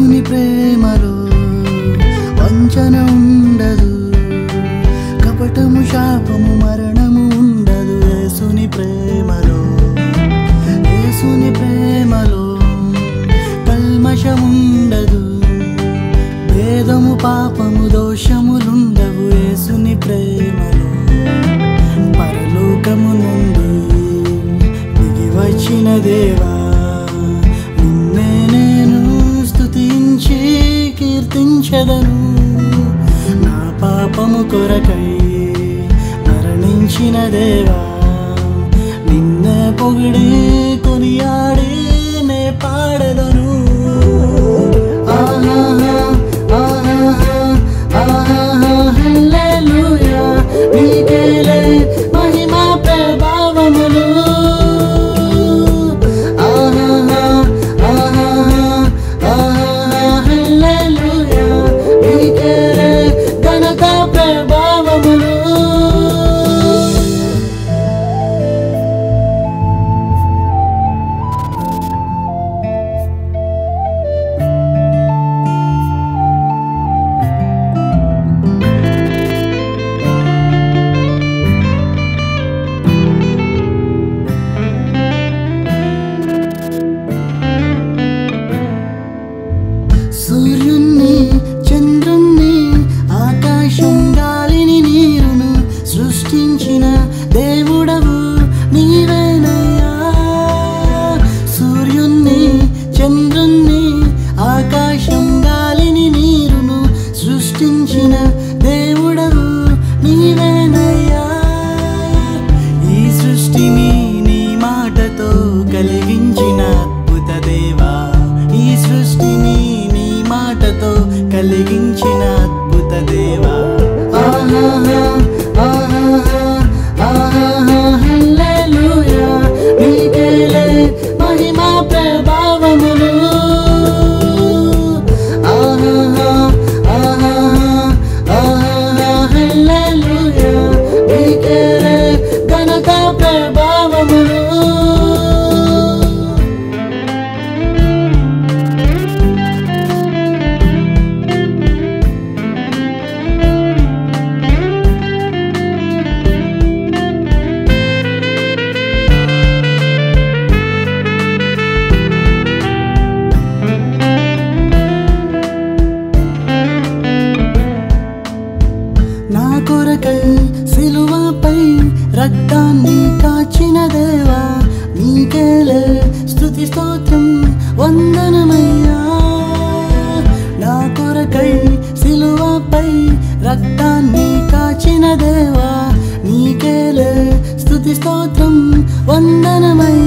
యేసుని ప్రేమలో వంచన ఉండదు కపటము శాపము మరణము ఉండదు యేసుని ప్రేమలో యేసుని ప్రేమలో కల్మషముండదు భేదము పాపము దోషములుండవు యేసుని ప్రేమలో పరలోకము నుండి దిగి వచ్చిన దేవా నిన్నే నేను స్తుతించి కీర్తించదను నా పాపము కొరకై మరణించిన దేవా నిన్నే పొగిడి కొనియాడి నే పాడదను ఆహాహా, ఆహాహా, ఆహాహా, హల్లెలూయా. నీకేలే మహిమా ప్రభావములు ఆహాహా, ఆహాహా, ఆహాహా, హల్లెలూయా. నీకేలే ఘనత ప్రభావములు సూర్యుణ్ణి చంద్రుణ్ణి ఆకాశం గాలిని నీరును సృష్టించిన దేవుడవు నీవేనయ్యా సూర్యుణ్ణి చంద్రుణ్ణి ఆకాశం గాలిని నీరును సృష్టించిన దేవుడవు నీవేనయ్యా ఈ సృష్టిని నీ మాటతో కలిగించిన అద్భుత దేవా ఈ సృష్టిని నీ మాటతో కలిగించిన అద్భుత దేవా ఆహాహా, ఆహాహా, ఆహాహా, హల్లెలూయా. నీకేలే మహిమా ప్రభావములు ఆహాహా, ఆహాహా, ఆహాహా, హల్లెలూయా. నీకేలే ఘనత ప్రభావములు నా కొరకై సిలువపై రక్తాన్ని కాచిన దేవా నీకేలే స్తుతి స్తోత్రం వందనమయ్యా నా కొరకై సిలువపై రక్తాన్ని కాచిన దేవా నీకేలే స్తుతి స్తోత్రం వందనమయ్యా